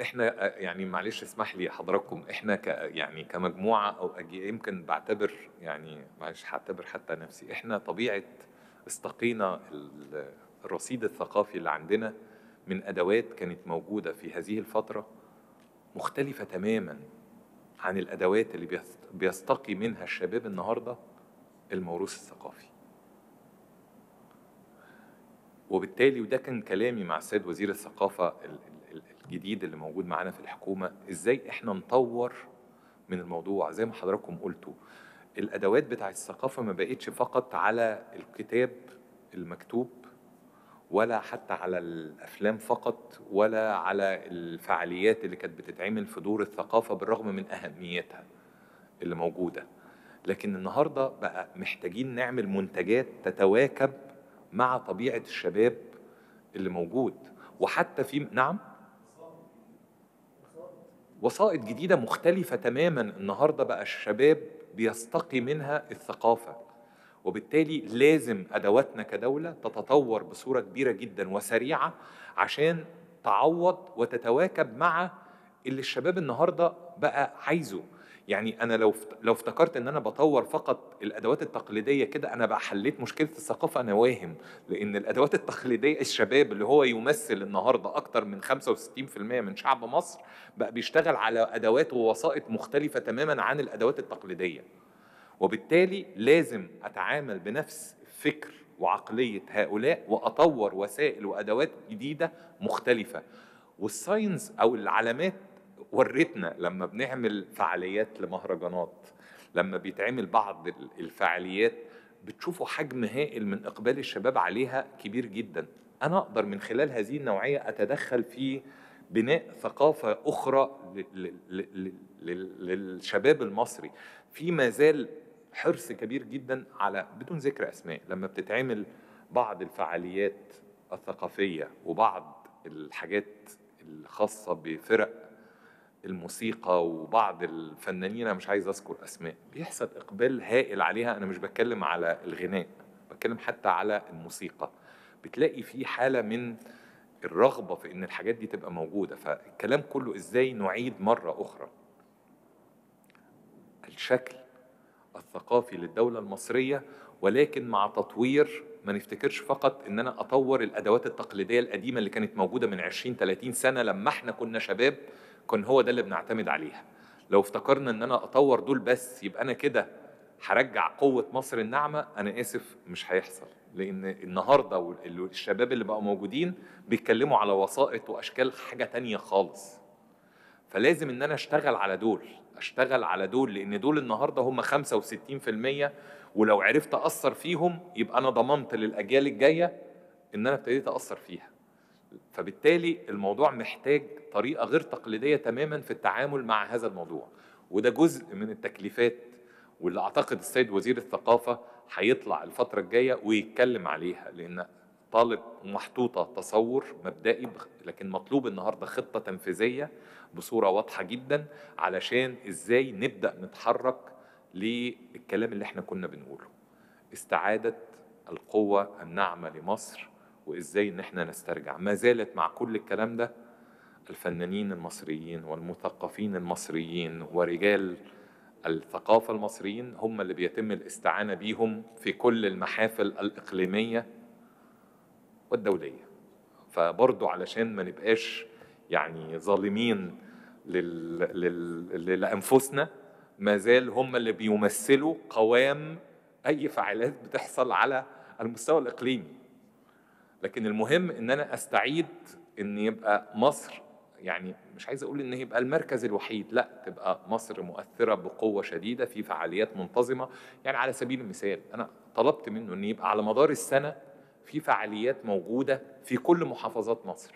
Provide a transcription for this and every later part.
احنا آه، يعني معلش اسمح لي حضراتكم احنا ك يعني كمجموعه او أجي- يمكن بعتبر يعني معلش هعتبر حتى نفسي احنا طبيعه استقينا ال- الرصيد الثقافي اللي عندنا من ادوات كانت موجوده في هذه الفتره مختلفه تماما عن الادوات اللي بيست- بيستقي منها الشباب النهارده الموروث الثقافي وبالتالي وده كان كلامي مع السيد وزير الثقافة ال- ال- ال- الجديد اللي موجود معانا في الحكومة ازاي احنا نطور من الموضوع زي ما حضراتكم قلتوا الادوات بتاع الثقافة ما بقتش فقط على الكتاب المكتوب ولا حتى على الافلام فقط ولا على الفعاليات اللي كانت بتتعمل في دور الثقافة بالرغم من اهميتها اللي موجودة لكن النهارده بقى محتاجين نعمل منتجات تتواكب مع طبيعة الشباب اللي موجود وحتى في نعم وسائط جديدة مختلفة تماما النهاردة بقى الشباب بيستقي منها الثقافة وبالتالي لازم أدواتنا كدولة تتطور بصورة كبيرة جدا وسريعة عشان تعوض وتتواكب مع اللي الشباب النهاردة بقى عايزه يعني انا لو فت- لو افتكرت ان انا بطور فقط الادوات التقليديه كده انا بقى حليت مشكله الثقافه انا واهم لان الادوات التقليديه الشباب اللي هو يمثل النهارده اكتر من 65% من شعب مصر بقى بيشتغل على ادوات ووسائط مختلفه تماما عن الادوات التقليديه وبالتالي لازم اتعامل بنفس فكر وعقليه هؤلاء واطور وسائل وادوات جديده مختلفه والساينس او العلامات ورتنا لما بنعمل فعاليات لمهرجانات لما بيتعمل بعض ال- الفعاليات بتشوفوا حجم هائل من اقبال الشباب عليها كبير جدا انا اقدر من خلال هذه النوعيه اتدخل في بناء ثقافه اخرى ل- ل- ل- ل- للشباب المصري في ما زال حرص كبير جدا على بدون ذكر اسماء لما بتتعمل بعض الفعاليات الثقافيه وبعض الحاجات الخاصه بفرق الموسيقى وبعض الفنانين انا مش عايز اذكر اسماء بيحصل اقبال هائل عليها انا مش بتكلم على الغناء بتكلم حتى على الموسيقى بتلاقي في حاله من الرغبه في ان الحاجات دي تبقى موجوده فالكلام كله ازاي نعيد مره اخرى الشكل الثقافي للدوله المصريه ولكن مع تطوير ما نفتكرش فقط ان انا اطور الادوات التقليديه القديمه اللي كانت موجوده من 20 30 سنه لما احنا كنا شباب كان هو ده اللي بنعتمد عليها لو افتكرنا ان انا اطور دول بس يبقى انا كده هرجع قوه مصر الناعمه انا اسف مش هيحصل لان النهارده وال- الشباب اللي بقوا موجودين بيتكلموا على وسائط واشكال حاجه تانية خالص فلازم ان انا اشتغل على دول اشتغل على دول لان دول النهارده هم 65% ولو عرفت اثر فيهم يبقى انا ضمنت للاجيال الجايه ان انا ابتديت اثر فيها فبالتالي الموضوع محتاج طريقه غير تقليديه تماما في التعامل مع هذا الموضوع وده جزء من التكليفات واللي اعتقد السيد وزير الثقافه هيطلع الفتره الجايه ويتكلم عليها لان طالب محطوطه تصور مبدئي بخ- لكن مطلوب النهارده خطه تنفيذيه بصوره واضحه جدا علشان ازاي نبدا نتحرك للكلام اللي احنا كنا بنقوله استعاده القوه الناعمه لمصر وازاي ان احنا نسترجع ما زالت مع كل الكلام ده الفنانين المصريين والمثقفين المصريين ورجال الثقافة المصريين هم اللي بيتم الاستعانة بيهم في كل المحافل الإقليمية والدولية فبرضو علشان ما نبقاش يعني ظالمين لل... لل... لأنفسنا ما زال هم اللي بيمثلوا قوام أي فعاليات بتحصل على المستوى الإقليمي لكن المهم ان انا استعيد ان يبقى مصر يعني مش عايز اقول ان يبقى المركز الوحيد لا تبقى مصر مؤثره بقوه شديده في فعاليات منتظمه يعني على سبيل المثال انا طلبت منه ان يبقى على مدار السنه في فعاليات موجوده في كل محافظات مصر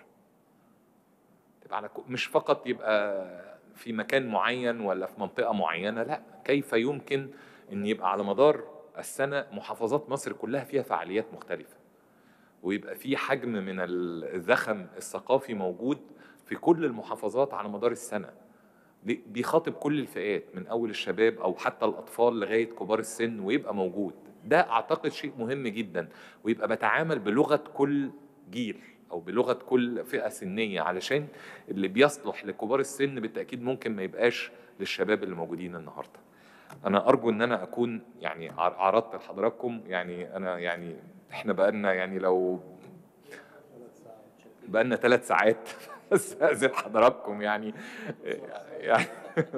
تبقى على ك- مش فقط يبقى في مكان معين ولا في منطقه معينه لا كيف يمكن ان يبقى على مدار السنه محافظات مصر كلها فيها فعاليات مختلفه ويبقى في حجم من الزخم الثقافي موجود في كل المحافظات على مدار السنة بي- بيخاطب كل الفئات من أول الشباب أو حتى الأطفال لغاية كبار السن ويبقى موجود ده أعتقد شيء مهم جدا ويبقى بتعامل بلغة كل جيل او بلغه كل فئه سنيه علشان اللي بيصلح لكبار السن بالتاكيد ممكن ما يبقاش للشباب اللي موجودين النهارده انا ارجو ان انا اكون يعني عر- عرضت لحضراتكم يعني انا يعني احنا بقالنا يعني لو بقالنا ثلاث ساعات استاذن حضراتكم يعني يعني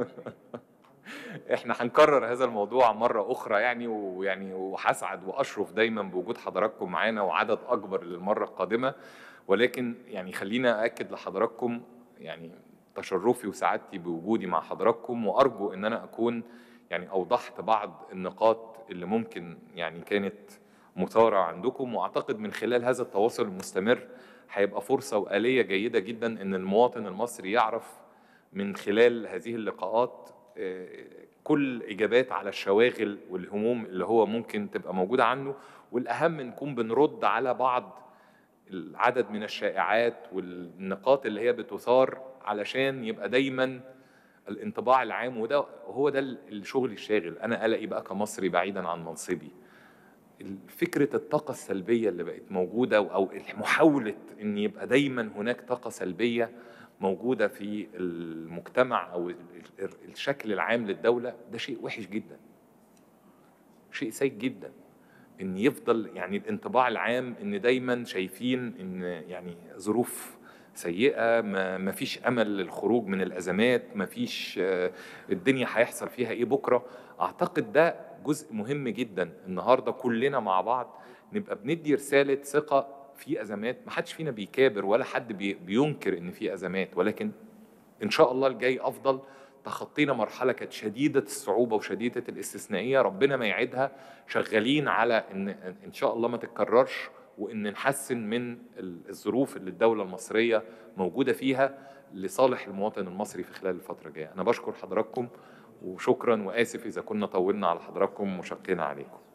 احنا هنكرر هذا الموضوع مرة أخرى يعني ويعني وهسعد وأشرف دايما بوجود حضراتكم معانا وعدد أكبر للمرة القادمة ولكن يعني خلينا أأكد لحضراتكم يعني تشرفي وسعادتي بوجودي مع حضراتكم وأرجو إن أنا أكون يعني أوضحت بعض النقاط اللي ممكن يعني كانت مثارة عندكم وأعتقد من خلال هذا التواصل المستمر هيبقى فرصة وآلية جيدة جدا إن المواطن المصري يعرف من خلال هذه اللقاءات آه، كل إجابات على الشواغل والهموم اللي هو ممكن تبقى موجودة عنه والأهم نكون بنرد على بعض العدد من الشائعات والنقاط اللي هي بتثار علشان يبقى دايما الانطباع العام وده هو ده الشغل الشاغل انا قلقي بقى كمصري بعيدا عن منصبي فكرة الطاقة السلبية اللي بقت موجودة أو محاولة إن يبقى دايما هناك طاقة سلبية موجودة في المجتمع أو ال- ال- الشكل العام للدولة ده شيء وحش جدا شيء سيء جدا إن يفضل يعني الانطباع العام إن دايما شايفين إن يعني ظروف سيئة ما ما فيش أمل للخروج من الأزمات ما فيش آه، الدنيا هيحصل فيها إيه بكرة أعتقد ده جزء مهم جدا النهاردة كلنا مع بعض نبقى بندي رسالة ثقة في أزمات ما حدش فينا بيكابر ولا حد بي- بينكر إن في أزمات ولكن إن شاء الله الجاي أفضل تخطينا مرحلة كانت شديدة الصعوبة وشديدة الاستثنائية ربنا ما يعيدها شغالين على إن إن شاء الله ما تتكررش وإن نحسن من ال- الظروف اللي الدولة المصرية موجودة فيها لصالح المواطن المصري في خلال الفترة الجاية أنا بشكر حضراتكم وشكرا وآسف إذا كنا طولنا على حضراتكم وشقينا عليكم